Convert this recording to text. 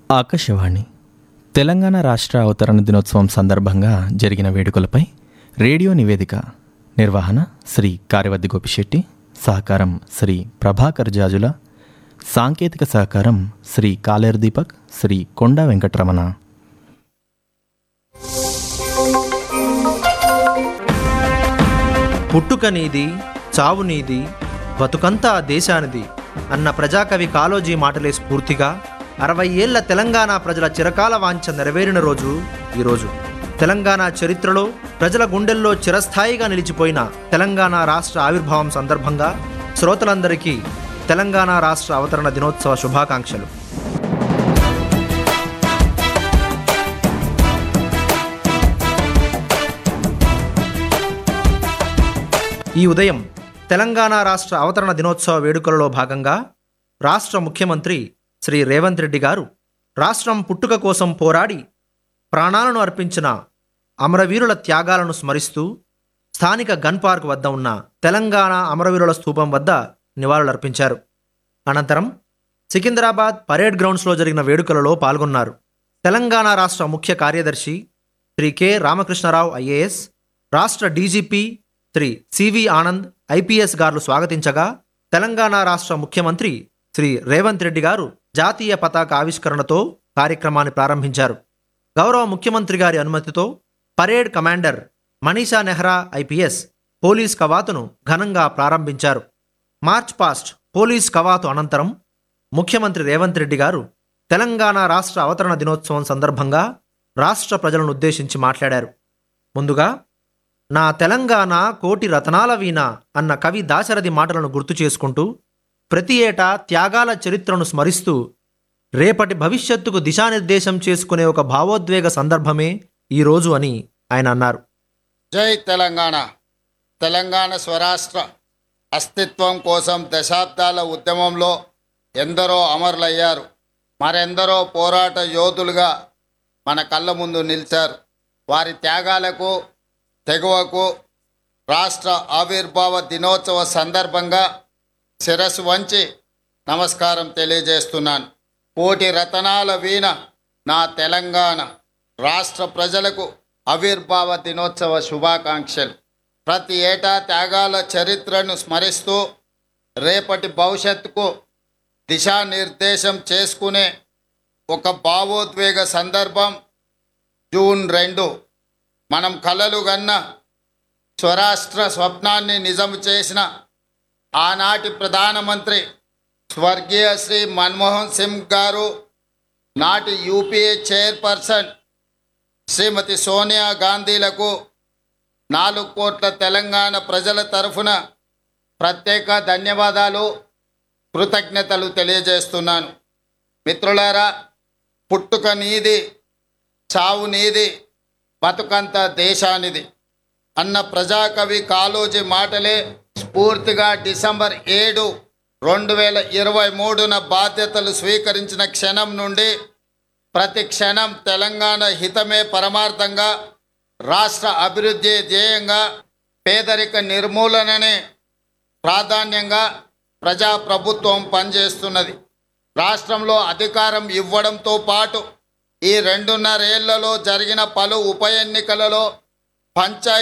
ఆకాశవాణి తెలంగాణ రాష్ట్ర అవతరణ దినోత్సవం సందర్భంగా జరిగిన వేడుకలపై రేడియో నివేదిక నిర్వహణ శ్రీ కార్యవద్ది గోపిశెట్టి సహకారం శ్రీ ప్రభాకర్ జాజుల సాంకేతిక సహకారం శ్రీ కాలేరు దీపక్ శ్రీ కొండా వెంకటరమణ పుట్టుక నీది చావు నీది బతుకంతా దేశానిది అన్న ప్రజాకవి కాలోజీ మాటలే స్ఫూర్తిగా అరవై ఏళ్ల తెలంగాణ ప్రజల చిరకాల వాంఛ నెరవేరిన రోజు ఈరోజు తెలంగాణ చరిత్రలో ప్రజల గుండెల్లో చిరస్థాయిగా నిలిచిపోయిన తెలంగాణ రాష్ట్ర ఆవిర్భావం సందర్భంగా శ్రోతలందరికీ తెలంగాణ రాష్ట్ర అవతరణ దినోత్సవ శుభాకాంక్షలు ఈ ఉదయం తెలంగాణ రాష్ట్ర అవతరణ దినోత్సవ వేడుకలలో భాగంగా రాష్ట్ర ముఖ్యమంత్రి శ్రీ రేవంత్ రెడ్డి గారు రాష్ట్రం పుట్టుక కోసం పోరాడి ప్రాణాలను అర్పించిన అమరవీరుల త్యాగాలను స్మరిస్తూ స్థానిక గన్ పార్క్ వద్ద ఉన్న తెలంగాణ అమరవీరుల స్తూపం వద్ద నివాళులర్పించారు అనంతరం సికింద్రాబాద్ పరేడ్ గ్రౌండ్స్లో జరిగిన వేడుకలలో పాల్గొన్నారు తెలంగాణ రాష్ట్ర ముఖ్య కార్యదర్శి శ్రీ కె రామకృష్ణరావు ఐఏఎస్ రాష్ట్ర DGP Shri C V Anand IPS గారు స్వాగతించగా తెలంగాణ రాష్ట్ర ముఖ్యమంత్రి శ్రీ రేవంత్ రెడ్డి గారు జాతీయ పతాక ఆవిష్కరణతో కార్యక్రమాన్ని ప్రారంభించారు గౌరవ ముఖ్యమంత్రి గారి అనుమతితో parade commander Manisha Nehra IPS police కవాతును ఘనంగా ప్రారంభించారు మార్చ్ పాస్ట్ పోలీస్ కవాతు అనంతరం ముఖ్యమంత్రి రేవంత్ రెడ్డి గారు తెలంగాణ రాష్ట్ర అవతరణ దినోత్సవం సందర్భంగా రాష్ట్ర ప్రజలను ఉద్దేశించి మాట్లాడారు ముందుగా నా తెలంగాణ కోటి రతనాల వీణ అన్న కవి దాశరథి మాటలను గుర్తు చేసుకుంటూ ప్రతి ఏటా త్యాగాల చరిత్రను స్మరిస్తూ రేపటి భవిష్యత్తుకు దిశానిర్దేశం చేసుకునే ఒక భావోద్వేగ సందర్భమే ఈ రోజు అని ఆయన అన్నారు జై తెలంగాణ తెలంగాణ స్వరాష్ట్ర అస్తిత్వం కోసం దశాబ్దాల ఉద్యమంలో ఎందరో అమరులయ్యారు మరెందరో పోరాట యోధులుగా మన కళ్ళ ముందు నిలిచారు వారి త్యాగాలకు తెగువకు రాష్ట్ర ఆవిర్భావ దినోత్సవ సందర్భంగా శిరస్సు వంచి నమస్కారం తెలియజేస్తున్నాను కోటి రతనాల వీణ నా తెలంగాణ రాష్ట్ర ప్రజలకు ఆవిర్భావ దినోత్సవ శుభాకాంక్షలు ప్రతి ఏటా త్యాగాల చరిత్రను స్మరిస్తూ రేపటి భవిష్యత్తుకు దిశానిర్దేశం చేసుకునే ఒక భావోద్వేగ సందర్భం జూన్ రెండు మనం కలలు గన్న స్వరాష్ట్ర స్వప్నాన్ని నిజం చేసిన ఆనాటి ప్రధానమంత్రి స్వర్గీయ శ్రీ మన్మోహన్ సింగ్ గారు నాటి యూపీఏ చైర్పర్సన్ శ్రీమతి సోనియా గాంధీలకు నాలుగు కోట్ల తెలంగాణ ప్రజల తరఫున ప్రత్యేక ధన్యవాదాలు కృతజ్ఞతలు తెలియజేస్తున్నాను మిత్రులారా పుట్టుక నీది చావు నీది బతుకంత దేశానిది అన్న ప్రజాకవి కాళోజీ మాటలే స్ఫూర్తిగా డిసెంబర్ ఏడు రెండు వేల ఇరవై మూడున బాధ్యతలు స్వీకరించిన క్షణం నుండి ప్రతి క్షణం తెలంగాణ హితమే పరమార్థంగా రాష్ట్ర అభివృద్ధి ధ్యేయంగా పేదరిక నిర్మూలననే ప్రాధాన్యంగా ప్రజాప్రభుత్వం పనిచేస్తున్నది రాష్ట్రంలో అధికారం ఇవ్వడంతో పాటు ఈ రెండున్నరేళ్లలో జరిగిన పలు ఉప ఎన్నికలలో పంచాయతీ